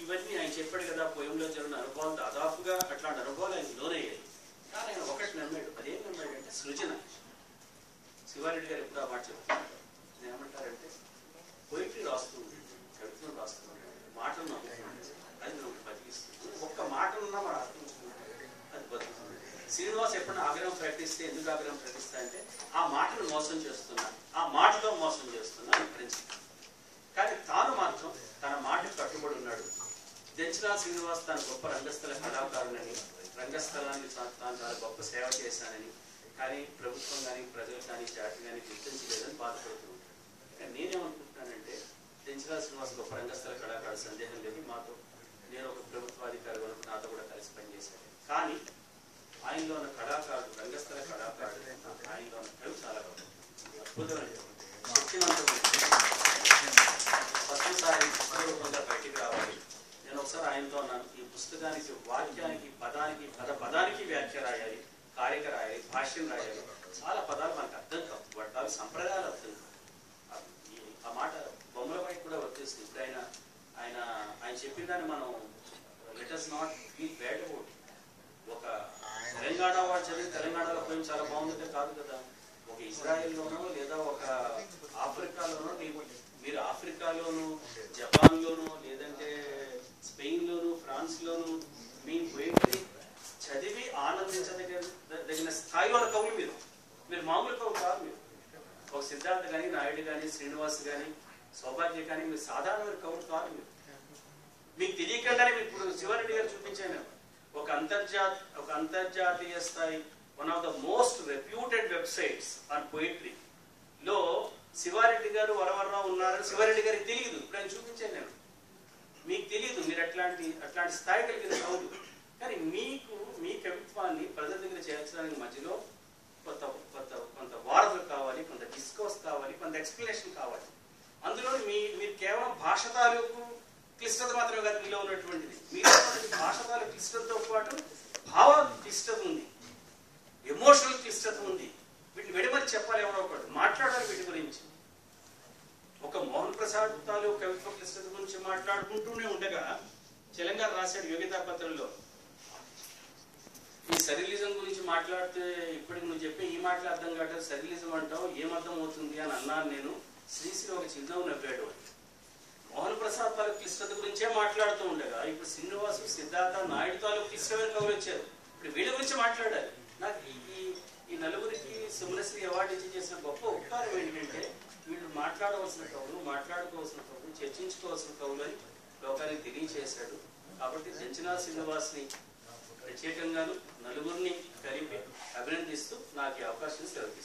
ఇవన్నీ ఆయన చెప్పాడు కదా పోయంలో జరిగిన అనుభవాలు దాదాపుగా అట్లాంటి అనుభవాలు ఆయన లోనయ్యాయి కానీ ఆయన ఒకటి నమ్మాడు అదేం నమ్మాడు అంటే సృజన శివారెడ్డి గారు ఎప్పుడు ఆ మాట చెప్తున్నారు ఆయన ఏమంటారంటే పోయిటరీ రాస్తూ ఉంటాడు, కవిత్వం రాస్తూ ఉంటాడు, మాటలు నమ్ముతున్నాడు అది మనకు బతికిస్తుంది ఒక్క మాట ఉన్నా మన అర్థం అది బతుకుతుంది శ్రీనివాస్ ఎప్పుడైనా ఆగ్రహం ప్రకటిస్తే ఎందుకు ఆగ్రహం ప్రకటిస్తా అంటే ఆ మాటను మోసం చేస్తున్నా ఆ మాటతో మోసం చేస్తున్నా అని ప్రిన్సిపల్ కానీ తాను మాత్రం తన మాటకు కట్టుబడి ఉన్నాడు దెంచరా శ్రీనివాస్ తాను గొప్ప రంగస్థల కళాకారునని రంగస్థలానికి తా- తాను చాలా గొప్ప సేవ చేశానని కానీ ప్రభుత్వం కానీ ప్రజలు కానీ జాతి కానీ గుర్తించలేదని బాధపడుతూ ఉంటాడు కానీ నేనేమనుకుంటున్నానంటే దెంచరా శ్రీనివాస్ గొప్ప రంగస్థల కళాకారుడు సందేహం లేదు మాతో నేను ఒక ప్రభుత్వాధికారి వరకు నాతో కూడా కలిసి పనిచేశాను కానీ ఆయనలో ఉన్న కళాకారుడు రంగస్థల కళాకారుడు ఆయనలో ఉన్న కవి చాలా గొప్ప అద్భుతమైనటువంటి శక్తివంతమైన ప్రతిసారి పుస్తకరూపంగా బయటికి రావాలి నేను ఒకసారి ఆయనతో అన్నాను ఈ పుస్తకానికి వాక్యానికి పదానికి పద పదానికి వ్యాఖ్య రాయాలి కారిక రాయాలి భాష్యం రాయాలి చాలా పదాలు మనకు అర్థం కావు వాటి అవి సంప్రదాయాలు అర్థం కావు ఆ- ఈ- ఆ మాట బొమ్మలపై కూడా వచ్చేసింది ఇప్పుడు ఆయన ఆయన ఆయన చెప్పిన దాన్ని మనం let us not feel bad about ఒక తెలంగాణ వాడు చదివి తెలంగాణలో పోయి చాలా బాగుంది కాదు కదా ఒక ఇజ్రాయెల్లోనో లేదా ఒక ఆఫ్రికాలోనో నీవు మీరు ఆఫ్రికాలోను జపాన్లోను లేదంటే స్పెయిన్లోను ఫ్రాన్స్లోను మీ పోయిటరీ చదివి ఆనందించదగిన దగిన స్థాయిలో ఉన్న కవులు మీరు మీరు మామూలు కవులు కాదు మీరు ఒక సిద్ధార్థ కానీ నాయుడు కానీ శ్రీనివాస్ కానీ సౌభాగ్య కానీ మీరు సాధారణమైన కవులు కాదు మీరు మీకు తెలియకుండానే మీకు ఇప్పుడు శివారెడ్డి గారు చూపించాను ఒక అంతర్జాత ఒక అంతర్జాతీయ స్థాయి one of the most reputed websites on poetry లో శివారెడ్డి గారు వరవరరావు ఉన్నారని శివారెడ్డి గారికి తెలియదు ఇప్పుడు ఆయన చూపించాను నేను మీకు తెలియదు మీరు అట్లాంటి అట్లాంటి స్థాయి కలిగిన కవులు కానీ మీకు మీ కవిత్వాన్ని ప్రజల దగ్గర చేర్చడానికి మధ్యలో కొంత కొంత కొంత వారధులు కావాలి కొంత డిస్కోర్స్ కావాలి కొంత ఎక్స్ప్లెనేషన్ కావాలి అందులో మీ మీరు కేవలం భాష తాలూకు క్లిష్టత మాత్రమే కాదు మీలో ఉన్నటువంటిది మీలో ఉన్నటువంటి భాష తాలూకు క్లిష్టతతో పాటు భావ క్లిష్టత ఉంది ఎమోషనల్ క్లిష్టత ఉంది వీటిని విడమని చెప్పాలి ఎవరో ఒకటి మాట్లాడాలి వీటి గురించి ఒక మోహన్ ప్రసాద్ తాలూకు కవిత్వ క్లిష్టత గురించి మాట్లాడుకుంటూనే ఉండగా తెలంగాణ రాశాడు యోగితా పత్రంలో ఈ సరిలిజం గురించి మాట్లాడితే ఇప్పటికి నువ్వు చెప్పే ఈ మాటలు అర్థం కావట్లేదు సరిలిజం అంటావు ఏం అర్థం అవుతుంది అని అన్నాను నేను శ్రీశ్రీ ఒక చిరునవ్వు నవ్వాడు అని. మోహన్ ప్రసాద్ తాలూకు క్లిష్టత గురించే మాట్లాడుతూ ఉండగా ఇప్పుడు శ్రీనివాసు సిద్ధార్థ నాయుడు తాలూకు క్లిష్టమైన కవులు వచ్చారు ఇప్పుడు వీళ్ళ గురించి మాట్లాడాలి నాకు ఈ ఈ- ఈ నలుగురికి సుమనశ్రీ అవార్డు ఇచ్చి చేసిన గొప్ప ఉపకారం ఏంటంటే వీళ్ళు మాట్లాడవలసిన కవులు మాట్లాడుకోవాల్సిన కవులు చర్చించుకోవాల్సిన కవులు అని లోకానికి తెలియచేశాడు కాబట్టి జంచనా శ్రీనివాస్ని ప్రత్యేకంగాను నలుగురిని కలిపి అభినందిస్తూ నాకు ఈ అవకాశం సెలవు